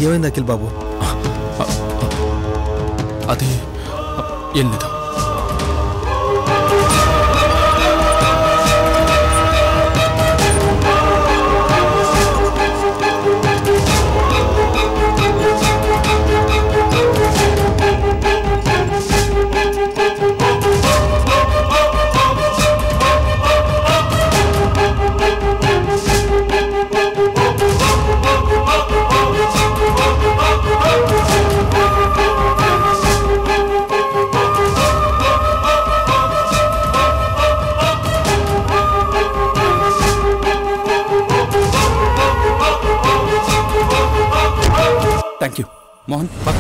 ఏమైంది అఖిల్ బాబు అది ఏం లేదు థ్యాంక్ యూ మోహన్ పద.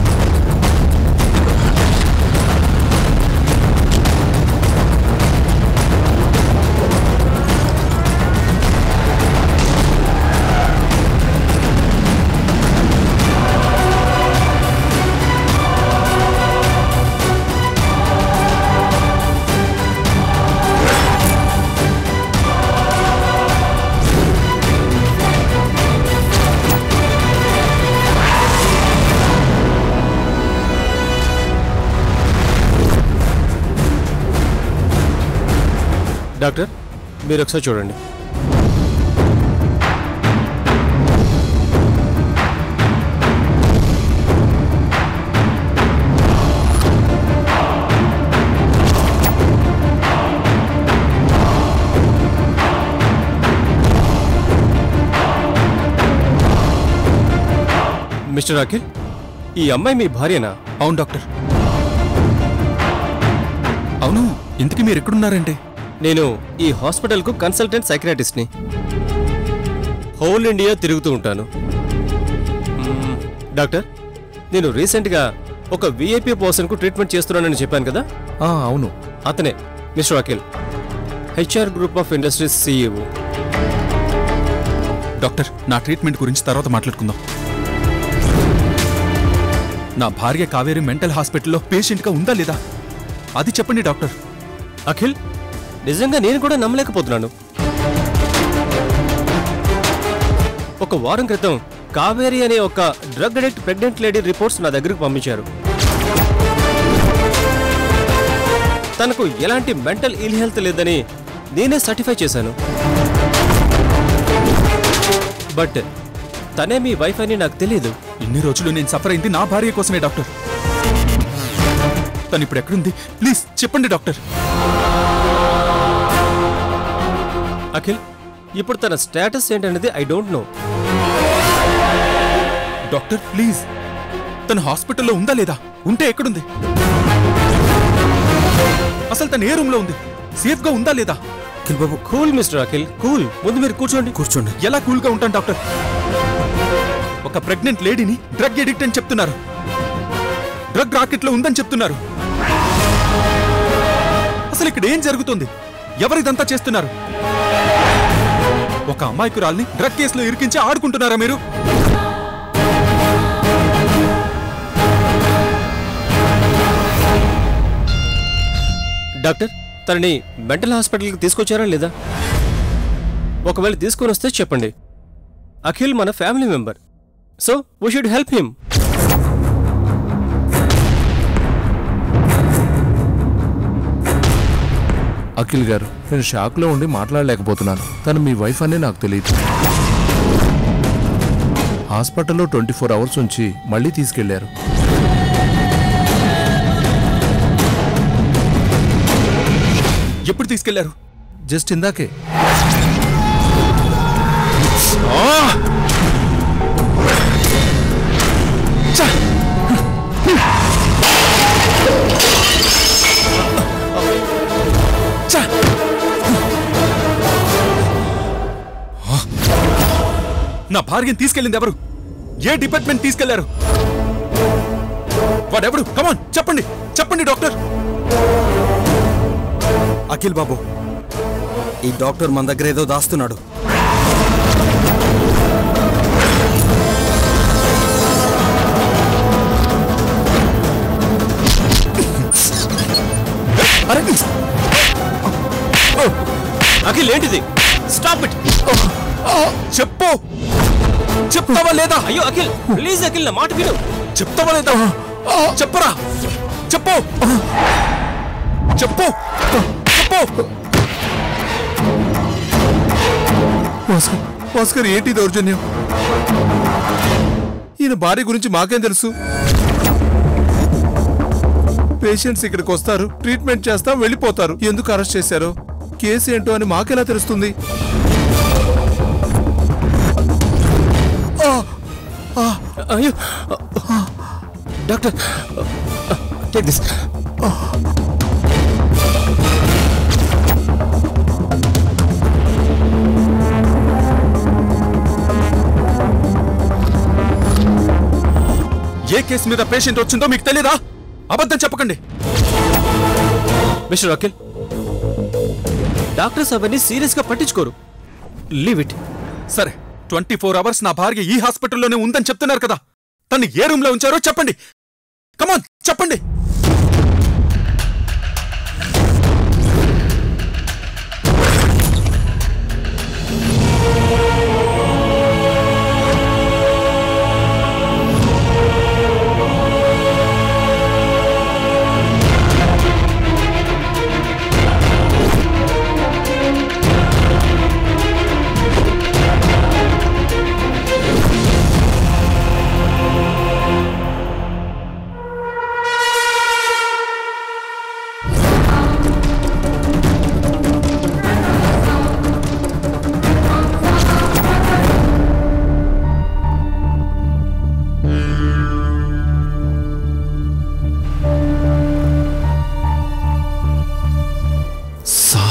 డాక్టర్ మీరు ఒకసారి చూడండి మిస్టర్ అఖిల్ ఈ అమ్మాయి మీ భార్యనా అవును డాక్టర్ అవును ఇంతకీ మీరు ఎక్కడున్నారంటే నేను ఈ హాస్పిటల్కు కన్సల్టెంట్ సైక్రాటిస్ట్ని హోల్ ఇండియా తిరుగుతూ ఉంటాను మ్మ్, డాక్టర్ నేను రీసెంట్గా ఒక విఐపి పర్సన్కు ట్రీట్మెంట్ చేస్తున్నానని చెప్పాను కదా ఆ, అవును అతనే mister Akhil HR group of industries CEO doctor నా ట్రీట్మెంట్ గురించి తర్వాత మాట్లాడుకుందాం నా భార్య కావేరి మెంటల్ హాస్పిటల్లో పేషెంట్గా ఉందా లేదా అది చెప్పండి డాక్టర్ అఖిల్ నిజంగా నేను కూడా నమ్మలేకపోతున్నాను ఒక వారం క్రితం కావేరి అనే ఒక drug addict pregnant lady reports నా దగ్గరకు పంపించారు తనకు ఎలాంటి మెంటల్ ఇల్ హెల్త్ లేదని నేనే సర్టిఫై చేశాను బట్ తనే మీ వైఫ్ అని నాకు తెలియదు ఇన్ని రోజులు నేను సఫర్ అయింది నా భార్య కోసమే డాక్టర్ తను ఇప్పుడు ఎక్కడుంది ప్లీజ్ చెప్పండి డాక్టర్ అఖిల్ ఇప్పుడు తన స్టేటస్ ఏంటనేది I don't know doctor please తను హాస్పిటల్లో ఉందా లేదా ఉంటే ఎక్కడుంది అసలు తను ఏ రూమ్ లో ఉంది సేఫ్ గా ఉందా లేదా అఖిల్ బాబు కూల్ మిస్టర్ అఖిల్ కూల్ ముందు మీరు కూర్చోండి కూర్చోండి ఎలా కూల్ గా ఉంటాను డాక్టర్ ఒక ప్రెగ్నెంట్ లేడీని డ్రగ్ ఎడిక్ట్ అని చెప్తున్నారు డ్రగ్ రాకెట్ లో ఉందని చెప్తున్నారు అసలు ఇక్కడ ఏం జరుగుతుంది ఎవరిదంతా చేస్తున్నారు ఒక అమాయకురాల్ని డ్రగ్ కేసులో ఇరికించి ఆడుకుంటున్నారా మీరు డాక్టర్ తనని మెంటల్ హాస్పిటల్కి తీసుకొచ్చారా లేదా ఒకవేళ తీసుకొని వస్తే చెప్పండి అఖిల్ మన family member so we should help him Akhil garu నేను షాక్లో ఉండి మాట్లాడలేకపోతున్నాను తను మీ వైఫ్ అని నాకు తెలియదు హాస్పిటల్లో ట్వంటీ ఫోర్ అవర్స్ ఉంచి మళ్ళీ తీసుకెళ్లారు ఎప్పుడు తీసుకెళ్లారు జస్ట్ ఇందాకే నా భార్యను తీసుకెళ్ళింది ఎవరు ఏ డిపార్ట్మెంట్ తీసుకెళ్లారు వాడెవడు కమాన్ చెప్పండి చెప్పండి డాక్టర్ అఖిల్ బాబు ఈ డాక్టర్ మన దగ్గర ఏదో దాస్తున్నాడు అరే అఖిల్ ఏంటిది స్టాప్ ఇట్ చెప్పు చెప్తావా లేదా అయ్యో అఖిల్ ప్లీజ్ అఖిల్ నా మాట విను చెప్తావా లేదా చెప్పరా చెప్పు చెప్పు చెప్పు భాస్కర్ భాస్కర్ ఏంటి దౌర్జన్యం ఈయన భార్య గురించి మాకేం తెలుసు పేషెంట్స్ ఇక్కడికి వస్తారు ట్రీట్మెంట్ చేస్తాం వెళ్ళిపోతారు ఎందుకు అరెస్ట్ చేశారో కేసు ఏంటో అని మాకెలా తెలుస్తుంది అయ్యో డాక్టర్ టేక్ దిస్ ఏ కేసు మీద పేషెంట్ వచ్చిందో మీకు తెలీదా అబద్ధం చెప్పకండి మిస్టర్ అఖిల్ డాక్టర్స్ అవన్నీ సీరియస్ గా పట్టించుకోరు లీవ్ ఇట్ సరే ట్వంటీ ఫోర్ అవర్స్ నా భార్య ఈ హాస్పిటల్లోనే ఉందని చెప్తున్నారు కదా తన్ని ఏ రూమ్ లో ఉంచారో చెప్పండి కమాన్ చెప్పండి సా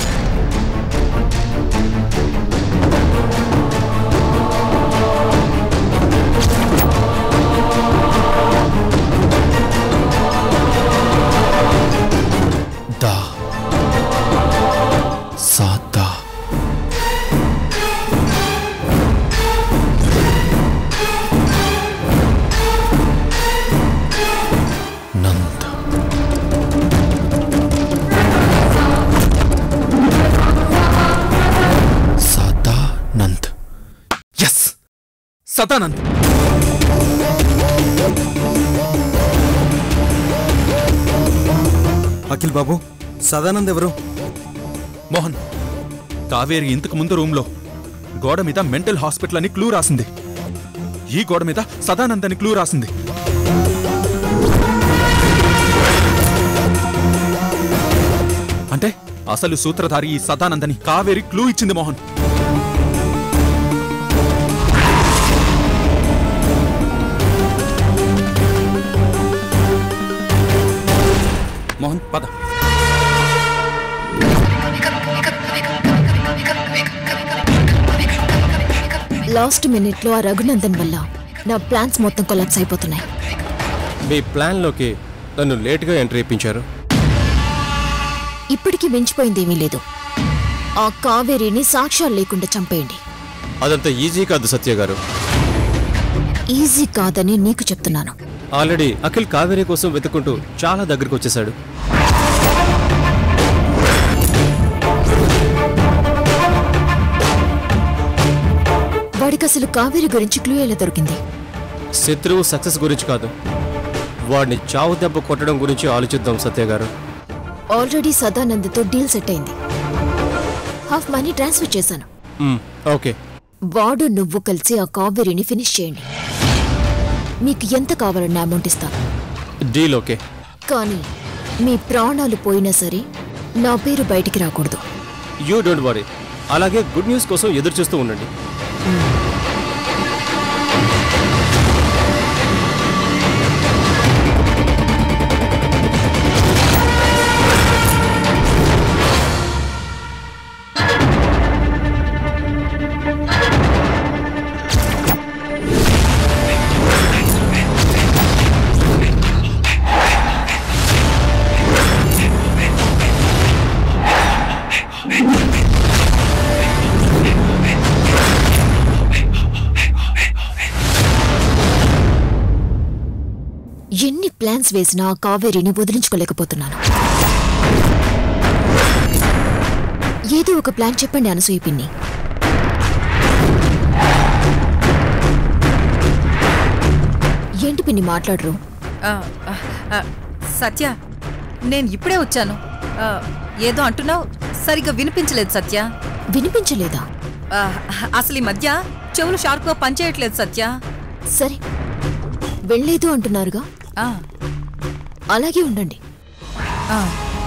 దా సా దా నంద సదానంద్ ఎస్ సదానంద్ అఖిల్ బాబు సదానంద్ ఎవరు మోహన్ కావేరి ఇంతకు ముందు రూమ్లో గోడ మీద మెంటల్ హాస్పిటల్ అని క్లూ రాసింది ఈ గోడ మీద సదానంద్ అని క్లూ రాసింది అంటే అసలు సూత్రధారి ఈ సదానందని కావేరి క్లూ ఇచ్చింది మోహన్ మోహన్ పద లాస్ట్ మినిట్ లో ఆ రఘునందన్ వల్ల నా ప్లాన్స్ మొత్తం కొలాప్స్ అయిపోతున్నాయి మీ ప్లాన్లోకి నన్ను లేట్గా ఎంట్రీ ఇప్పించారు ఇప్పటికీ మించిపోయిందేమీ లేదు ఆ కావేరిని సాక్ష్యాలు లేకుండా చంపేయండి అదంతా ఈజీ కాదు సత్య గారు ఈజీ కాదని నీకు చెప్తున్నాను ఆల్రెడీ అఖిల్ కావేరి కోసం వెతుక్కుంటూ చాలా దగ్గరికి వచ్చేసాడు వాడికి అసలు కావేరి గురించి క్లూ ఎలా దొరికింది శత్రువు సక్సెస్ గురించి కాదు వాడిని చావు దెబ్బ కొట్టడం గురించి ఆలోచిద్దాం సత్య గారు ఆల్రెడీ సదానంద్తో డీల్ సెట్ అయింది హాఫ్ మనీ ట్రాన్స్ఫర్ చేశాను మ్, ఓకే వాడు నువ్వు కలిసి ఆ కావేరిని ఫినిష్ చేయండి మీకు ఎంత కావాలన్న అమౌంట్ ఇస్తాను డీల్ ఓకే కానీ మీ ప్రాణాలు పోయినా సరే నా పేరు బయటికి రాకూడదు యూ డోంట్ వరీ అలాగే గుడ్ న్యూస్ కోసం ఎదురు చూస్తూ ఉండండి ఎన్ని ప్లాన్స్ వేసినా ఆ కావేరిని వదిలించుకోలేకపోతున్నాను ఏదో ఒక ప్లాన్ చెప్పండి అనసూయ పిన్ని ఏంటి పిన్ని మాట్లాడరు ఆ, ఆ, ఆ, సత్య నేను ఇప్పుడే వచ్చాను ఆ, ఏదో అంటున్నావు సరిగ్గా వినిపించలేదు సత్య వినిపించలేదా ఆ, అసలు ఈ మధ్య చెవులు షార్ప్గా పనిచేయట్లేదు సత్య సరే వెళ్ళలేదు అంటున్నారుగా ఆ, అలాగే ఉండండి ఆ.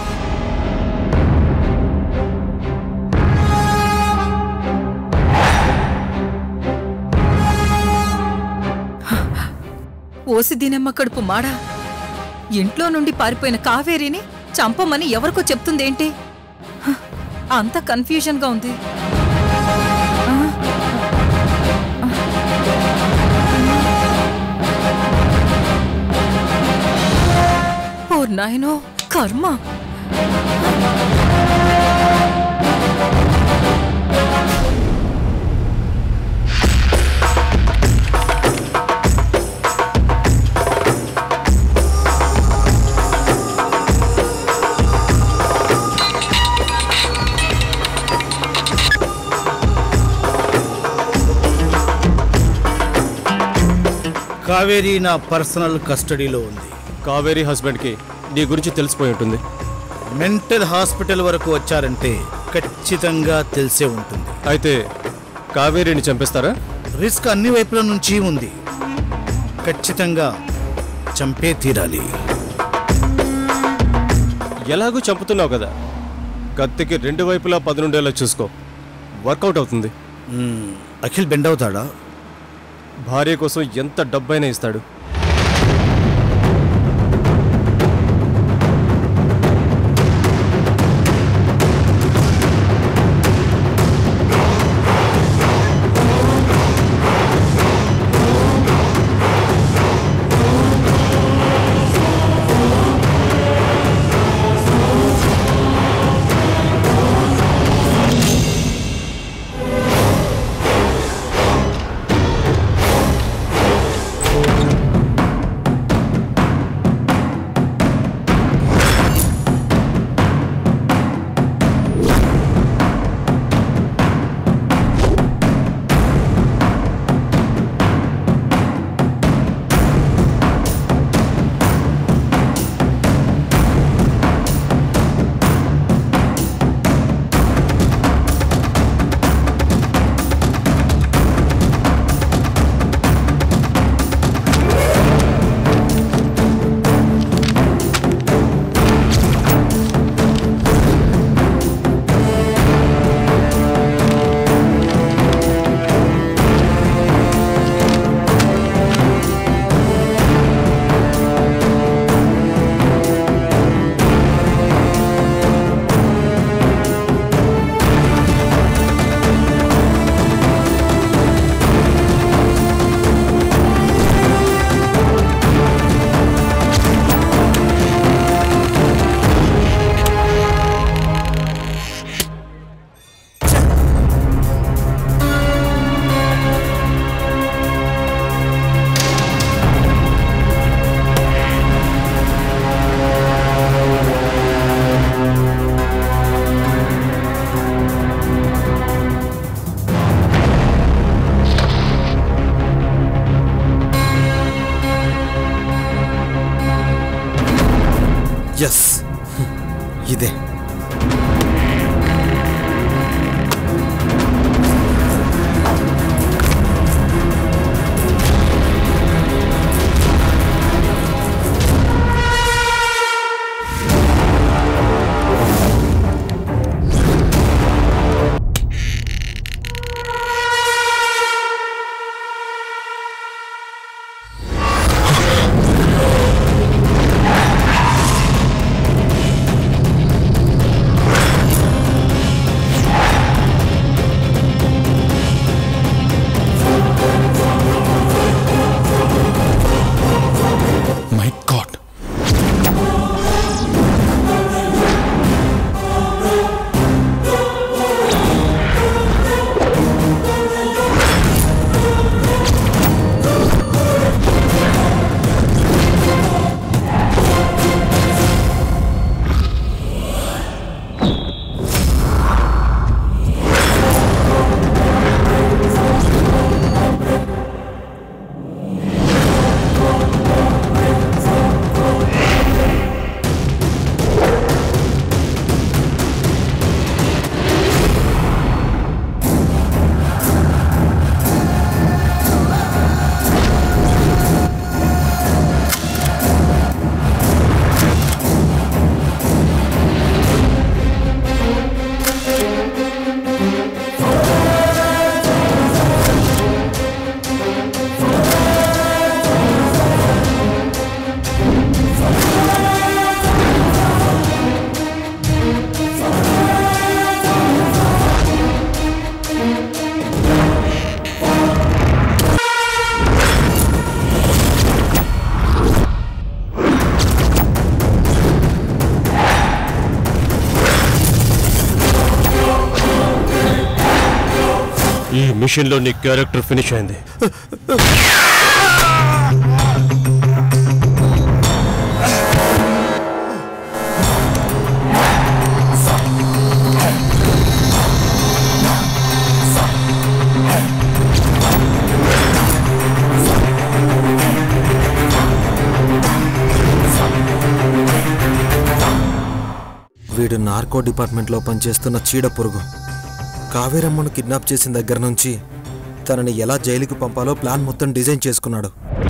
ఓసి దీనమ్మ కడుపు మాడా ఇంట్లో నుండి పారిపోయిన కావేరిని చంపమని ఎవరికో చెప్తుందేంటి హ, అంత కన్ఫ్యూజన్గా ఉంది ఆ, ఓ నాయనో కర్మ కావేరి నా పర్సనల్ కస్టడీలో ఉంది కావేరీ హస్బెండ్కి నీ గురించి తెలిసిపోయి ఉంటుంది మెంటల్ హాస్పిటల్ వరకు వచ్చారంటే ఖచ్చితంగా తెలిసే ఉంటుంది అయితే కావేరీని చంపేస్తారా రిస్క్ అన్ని వైపుల నుంచి ఉంది ఖచ్చితంగా చంపే తీరాలి ఎలాగూ చంపుతున్నావు కదా కత్తికి రెండు వైపులా పదునుండేలా చూసుకో వర్కౌట్ అవుతుంది మ్మ్, అఖిల్ బెండ్ అవుతాడా భార్య కోసం ఎంత డబ్బైనా ఇస్తాడు ఎస్ ఇదే మిషన్లో నీ క్యారెక్టర్ ఫినిష్ అయింది వీడు నార్కో డిపార్ట్మెంట్లో పనిచేస్తున్న చీడ పురుగు కావేరమ్మను కిడ్నాప్ చేసిన దగ్గర నుంచి తనని ఎలా జైలుకి పంపాలో ప్లాన్ మొత్తం డిజైన్ చేసుకున్నాడు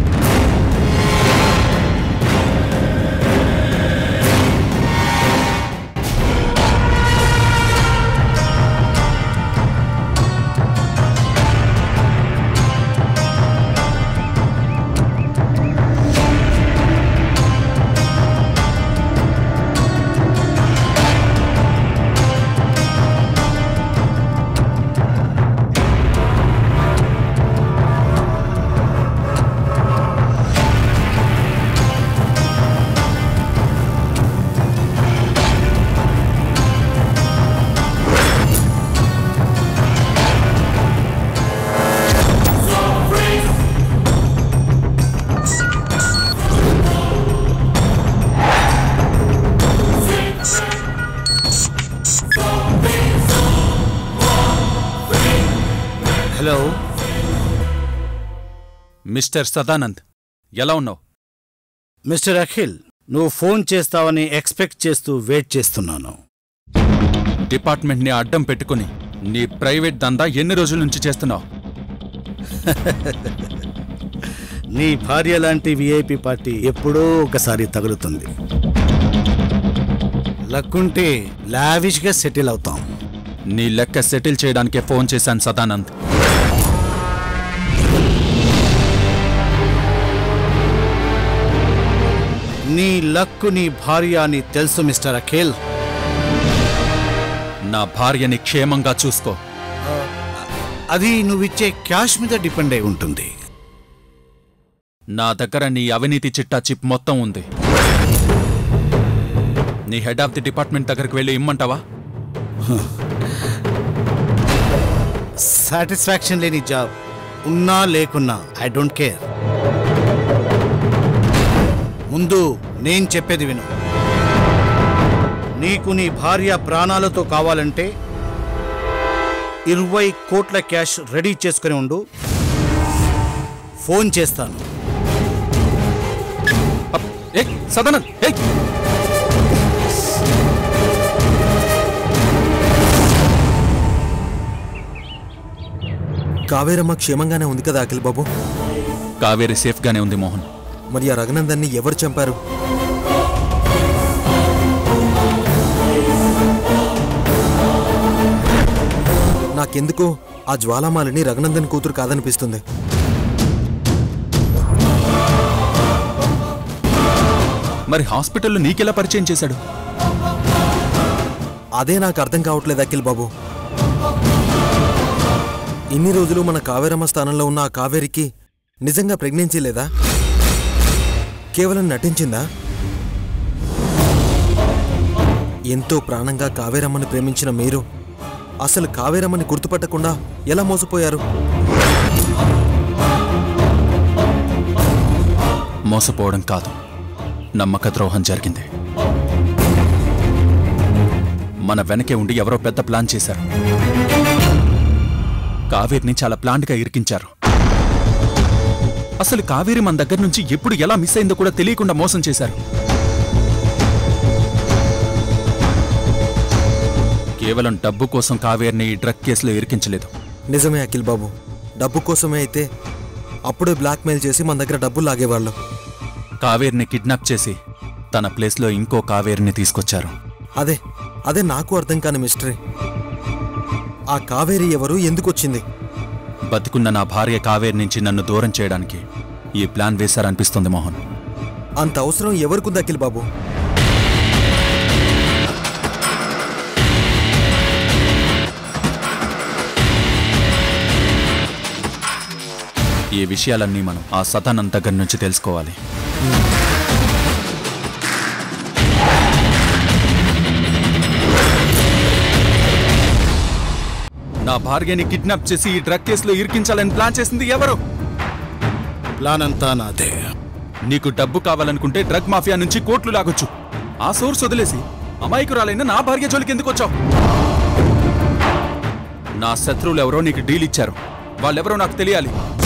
హలో మిస్టర్ సదానంద్ ఎలా ఉన్నావు మిస్టర్ అఖిల్ నువ్వు ఫోన్ చేస్తావని ఎక్స్పెక్ట్ చేస్తూ వెయిట్ చేస్తున్నాను డిపార్ట్మెంట్ని అడ్డం పెట్టుకుని నీ ప్రైవేట్ దందా ఎన్ని రోజుల నుంచి చేస్తున్నావు నీ భార్య లాంటి విఐపి పార్టీ ఎప్పుడో ఒకసారి తగులుతుంది లక్కుంటే లావిష్గా సెటిల్ అవుతాం నీ లెక్క సెటిల్ చేయడానికే ఫోన్ చేశాను సదానంద్ నీ లక్కు నీ భార్య అని తెలుసు మిస్టర్ అఖిల్ నా భార్యని క్షేమంగా చూసుకో అది నువ్విచ్చే క్యాష్ మీద డిపెండ్ అయి ఉంటుంది నా దగ్గర నీ అవినీతి చిట్టా చిప్ మొత్తం ఉంది నీ హెడ్ ఆఫ్ ది డిపార్ట్మెంట్ దగ్గరికి వెళ్ళి ఇమ్మంటావా సాటిస్ఫాక్షన్ లేని జాబ్ ఉన్నా లేకున్నా ఐ డోంట్ కేర్ ముందు నేను చెప్పేది విను నీకు నీ భార్య ప్రాణాలతో కావాలంటే ఇరవై కోట్ల క్యాష్ రెడీ చేసుకుని ఉండు ఫోన్ చేస్తాను అప్, ఏయ్, సదానంద్ ఏయ్! కావేరమ్మ క్షేమంగానే ఉంది కదా అఖిల్ బాబు కావేరి సేఫ్గానే ఉంది మోహన్ మరి ఆ రఘునందన్ని ఎవరు చంపారు నాకెందుకో ఆ జ్వాలామాలిని రఘునందన్ కూతురు కాదనిపిస్తుంది మరి హాస్పిటల్లో నీకెలా పరిచయం చేశాడు అదే నాకు అర్థం కావట్లేదు అఖిల్ బాబు ఇన్ని రోజులు మన కావేరమ్మ స్థానంలో ఉన్న ఆ కావేరికి నిజంగా ప్రెగ్నెన్సీ లేదా కేవలం నటించిందా ఎంతో ప్రాణంగా కావేరమ్మని ప్రేమించిన మీరు అసలు కావేరమ్మని గుర్తుపట్టకుండా ఎలా మోసపోయారు మోసపోవడం కాదు నమ్మక ద్రోహం జరిగింది మన వెనకే ఉండి ఎవరో పెద్ద ప్లాన్ చేశారు కావేరిని చాలా ప్లాంట్గా ఇరికించారు అసలు కావేరి మన దగ్గర నుంచి ఎప్పుడు ఎలా మిస్ అయిందో కూడా తెలియకుండా మోసం చేశారు కేవలం డబ్బు కోసం కావేరిని ఈ డ్రగ్ కేసులో ఇరికించలేదు నిజమే అఖిల్ బాబు డబ్బు కోసమే అయితే అప్పుడే బ్లాక్మెయిల్ చేసి మన దగ్గర డబ్బులు లాగేవాళ్ళు కావేరిని కిడ్నాప్ చేసి తన ప్లేస్లో ఇంకో కావేరిని తీసుకొచ్చారు అదే అదే నాకు అర్థం కాని మిస్టరీ ఆ కావేరి ఎవరు ఎందుకు వచ్చింది బతికున్న నా భార్య కావేరి నుంచి నన్ను దూరం చేయడానికి ఈ ప్లాన్ వేశారనిపిస్తుంది మోహన్ అంత అవసరం ఎవరికుంది అఖిల్ బాబు ఈ విషయాలన్నీ మనం ఆ సతానంద్ దగ్గర నుంచి తెలుసుకోవాలి నా భార్యని కిడ్నాప్ చేసి ఈ డ్రగ్ కేసులో ఇరికించాలని ప్లాన్ చేసింది ఎవరు ప్లాన్ అంతా నాదే నీకు డబ్బు కావాలనుకుంటే డ్రగ్ మాఫియా నుంచి కోట్లు లాగొచ్చు ఆ సోర్స్ వదిలేసి అమాయకురాలైన నా భార్య జోలికి ఎందుకు వచ్చావు నా శత్రువులు ఎవరో నీకు డీల్ ఇచ్చారు వాళ్ళెవరో నాకు తెలియాలి